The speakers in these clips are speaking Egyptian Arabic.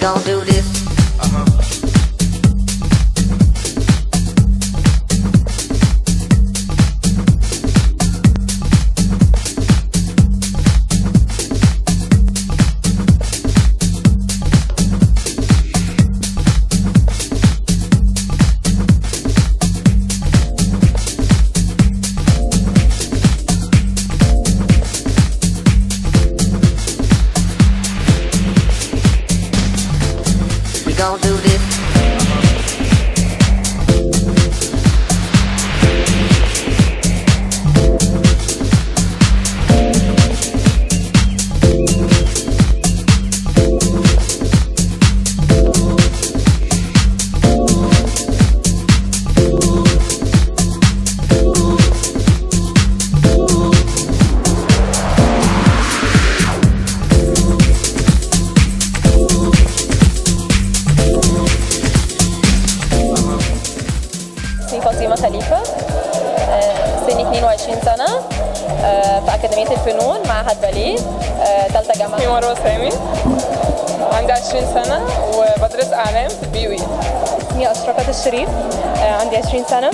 gon' do this. We gon' do this. اسمي فاطمة خليفة آه، سني 22 سنة آه، في أكاديمية الفنون معهد باليه آه، تالتة اسمي جامعة مروة سامي عندي 20 سنة وبدرس إعلام في البي يو إي اسمي أشرفت الشريف آه، عندي 20 سنة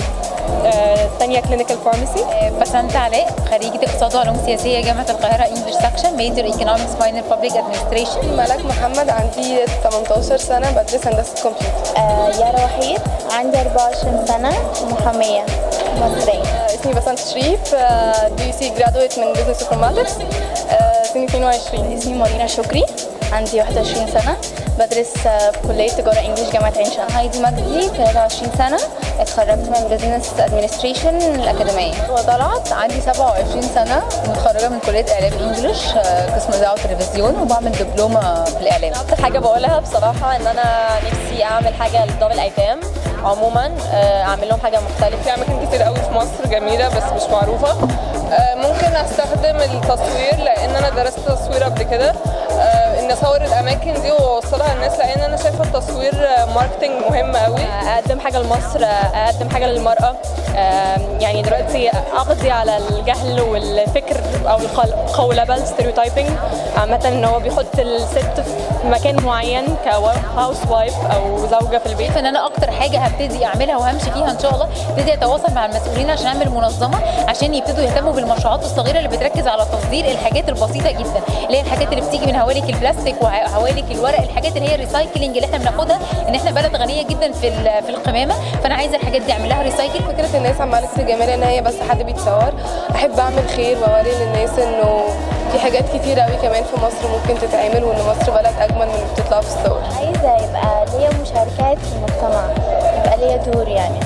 ثانية كلينيكال فارماسي بسنت علاء خريجة اقتصاد وعلوم سياسية جامعة القاهرة انجلش سكشن ميجر ايكونومكس ماينر بابليك ادمنستريشن ملاك محمد عندي 18 سنة بدرس هندسة كمبيوتر آه، يارا وحيد عندي 24 سنة محامية مصرية اسمي بسنت شريف بي سي جرادويت من بزنس انفورماتكس سني 22 اسمي مارينا شكري عندي 21 سنة بدرس آه، في كلية تجارة انجليش جامعة عين شمس هايدي مجدي 23 سنة اتخرجت من بزنس ادمنستريشن الأكاديمية وطلعت عندي 27 سنة متخرجة من كلية إعلام إنجلش آه، قسم إذاعة وتلفزيون وبعمل دبلومة في الإعلام أكتر حاجة بقولها بصراحة إن أنا نفسي أعمل حاجة لدار الأيتام عموما آه، أعمل لهم حاجة مختلفة في أماكن كتير قوي في مصر جميلة بس مش معروفة آه، ممكن أستخدم التصوير لأن أنا درست تصوير قبل كده آه، إن أصور الأماكن دي وأوصلها للناس لأن أنا شايفة التصوير آه، ماركتينج مهم قوي اقدم حاجه لمصر اقدم حاجه للمراه آم، يعني دلوقتي اقضي على الجهل والفكر او القولبه الستيريوتايبنج عامه ان هو بيحط الست في مكان معين كهاوس وايف او زوجه في البيت شايفه ان انا اكتر حاجه هبتدي اعملها وهمشي فيها ان شاء الله ابتدي اتواصل مع المسؤولين عشان اعمل منظمه عشان يبتدوا يهتموا بالمشروعات الصغيره اللي بتركز على تصدير الحاجات البسيطه جدا اللي هي الحاجات اللي بتيجي من هوالك البلاستيك وهوالك الورق الحاجات اللي هي الريسايكلينج اللي احنا بناخدها ان احنا بلد غنيه جدا في ال- في القمامه فانا عايزه الحاجات دي اعمل لها ريسايكل فكرة الناس عمالة تجاملها ان هي بس حد بيتصور احب اعمل خير واوري للناس انه في حاجات كتير قوي كمان في مصر ممكن تتعمل وان مصر بلد اجمل من اللي بتطلع في الصور عايزة يبقى ليا مشاركات في المجتمع يبقى ليا دور يعني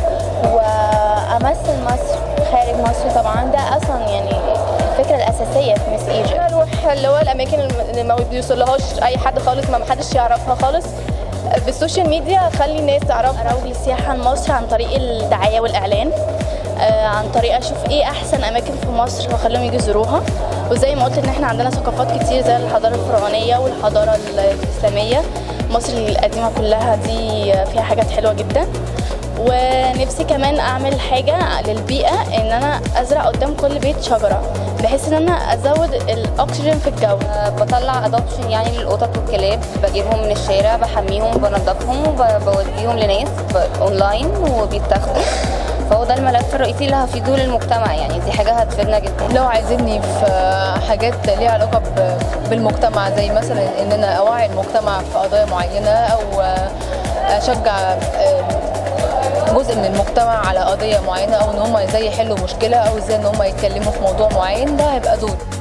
وأمثل مصر خارج مصر طبعا ده أصلا يعني الفكرة الأساسية في مس ايجيبت اروح اللي هو الاماكن اللي ما بيوصلهاش اي حد خالص ما حدش يعرفها خالص بالسوشيال ميديا خلي الناس تعرفها أروج السياحة لمصر عن طريق الدعاية والإعلان آه، عن طريق اشوف ايه احسن اماكن في مصر واخليهم يجوا يزوروها وزي ما قلت ان احنا عندنا ثقافات كتير زي الحضاره الفرعونيه والحضاره الاسلاميه مصر القديمه كلها دي فيها حاجات حلوه جدا ونفسي كمان اعمل حاجه للبيئه ان انا ازرع قدام كل بيت شجره بحيث ان انا ازود الاكسجين في الجو بطلع ادوبشن يعني للقطط والكلاب بجيبهم من الشارع بحميهم وبنضفهم وبوديهم لناس ب- اونلاين وبيتاخدوا فهو ده الملف الرئيسي اللي هفيده للمجتمع يعني دي حاجه هتفيدنا جدا لو عايزيني في حاجات ليها علاقة ب- بالمجتمع زي مثلا إن أنا أوعي المجتمع في قضايا معينة أو آه، أشجع آه، جزء من المجتمع على قضية معينة أو إن هم إزاي يحلوا مشكلة أو إزاي إن هم يتكلموا في موضوع معين ده هيبقى دور